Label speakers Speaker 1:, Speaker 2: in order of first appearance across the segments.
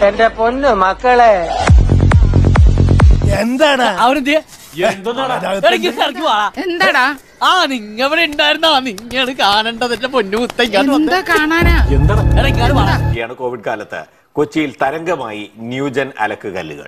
Speaker 1: എന്റെ പൊന്നു മക്കളെ
Speaker 2: എന്താടാ
Speaker 3: അവനെന്തിയെ ഇടയ്ക്ക് ഇറക്കി വാടാ
Speaker 4: എന്താടാ
Speaker 3: ആ നിങ്ങ ഇവിടെ ഉണ്ടായിരുന്നാ നിങ്ങയാണ് കാണേണ്ടത് എന്റെ പൊന്നു മുത്തയ്ക്കാണ്
Speaker 4: എന്താ കാണാനാ
Speaker 3: ഇടയ്ക്കാണ് വാടാ
Speaker 5: ാണ് കോവിഡ് കാലത്ത് കൊച്ചിയിൽ തരംഗമായി ന്യൂജൻ അലക്കുകല്ലുകൾ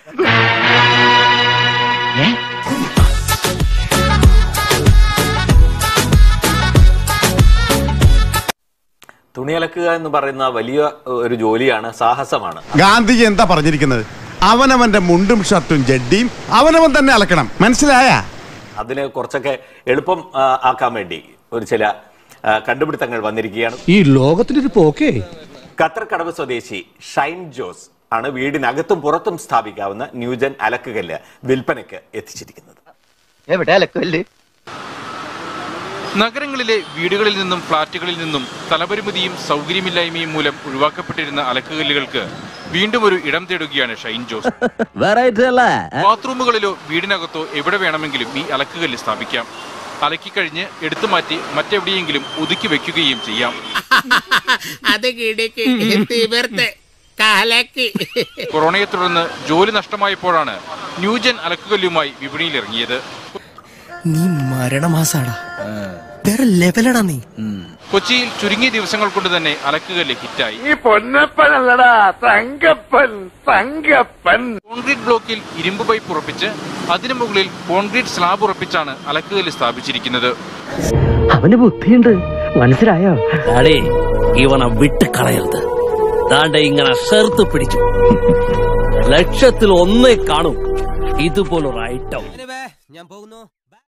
Speaker 5: തുണി അലക്കുക എന്ന് പറയുന്ന വലിയ ഒരു ജോലിയാണ് സാഹസമാണ്
Speaker 6: ഗാന്ധിജി എന്താ പറഞ്ഞിരിക്കുന്നത് അവനവന്റെ മുണ്ടും ഷർട്ടും ജഡ്ഡിയും അവനവൻ തന്നെ അലക്കണം മനസ്സിലായ
Speaker 5: അതിന് കുറച്ചൊക്കെ എളുപ്പം ആ, ആക്കാൻ വേണ്ടി ഒരു ചില ആ, കണ്ടുപിടുത്തങ്ങൾ വന്നിരിക്കുകയാണ്
Speaker 2: ഈ ലോകത്തിന്റെ ഒരു പോക്കേ
Speaker 5: ഖത്തർ കടവ് സ്വദേശി ഷൈൻ ജോസ് ആണ് വീടിനകത്തും പുറത്തും സ്ഥാപിക്കാവുന്ന ന്യൂജൻ അലക്കുകല്ല് വിൽപ്പനയ്ക്ക് എത്തിച്ചിരിക്കുന്നത്
Speaker 1: എവിടെ അലക്കല്ലേ
Speaker 7: നഗരങ്ങളിലെ വീടുകളിൽ നിന്നും ഫ്ളാറ്റുകളിൽ നിന്നും സ്ഥലപരിമിതിയും സൗകര്യമില്ലായ്മയും മൂലം ഒഴിവാക്കപ്പെട്ടിരുന്ന അലക്കുകല്ലുകൾക്ക് വീണ്ടും ഒരു ഇടം തേടുകയാണ് ഷൈൻ ജോസ് ബാത്റൂമുകളിലോ വീടിനകത്തോ എവിടെ വേണമെങ്കിലും ഈ അലക്കുകല്ല് സ്ഥാപിക്കാം അലക്കിക്കഴിഞ്ഞ് എടുത്തു മാറ്റി മറ്റെവിടെയെങ്കിലും ഒതുക്കി വെക്കുകയും ചെയ്യാം
Speaker 8: അത് കിടക്ക് തീവർത്ത് കാലക്ക്
Speaker 7: കൊറോണയെ തുടർന്ന് ജോലി നഷ്ടമായപ്പോഴാണ് ന്യൂജൻ അലക്കുകല്ലുമായി വിപണിയിലിറങ്ങിയത്
Speaker 2: നീ മരണമാസാടാ വേറെ ലെവലടാ നീ
Speaker 7: കൊച്ചിയിൽ ചുരുങ്ങിയ ദിവസങ്ങൾ കൊണ്ട് തന്നെ അലക്കുകല്ല് ഹിറ്റായി
Speaker 8: ഈ പൊന്നപ്പനല്ലടാ തങ്കപ്പൻ തങ്കപ്പൻ
Speaker 7: കോൺക്രീറ്റ് ബ്ലോക്കിൽ ഇരുമ്പ് പൈപ്പ് ഉറപ്പിച്ച് അതിനു മുകളിൽ കോൺക്രീറ്റ് സ്ലാബ് ഉറപ്പിച്ചാണ് അലക്കുകല്ല് സ്ഥാപിച്ചിരിക്കുന്നത്
Speaker 1: അവന് ബുദ്ധിയുണ്ട് മനസ്സിലായോ
Speaker 9: അടേ ഇവനെ വിട്ട് കളയരുത് ദാണ്ട ഇങ്ങനെ ചേർത്ത് പിടിച്ചു ലക്ഷത്തിൽ ഒന്നേ കാണൂ ഇതുപോലൊരു ഐറ്റം
Speaker 2: ഞാൻ പോകുന്നു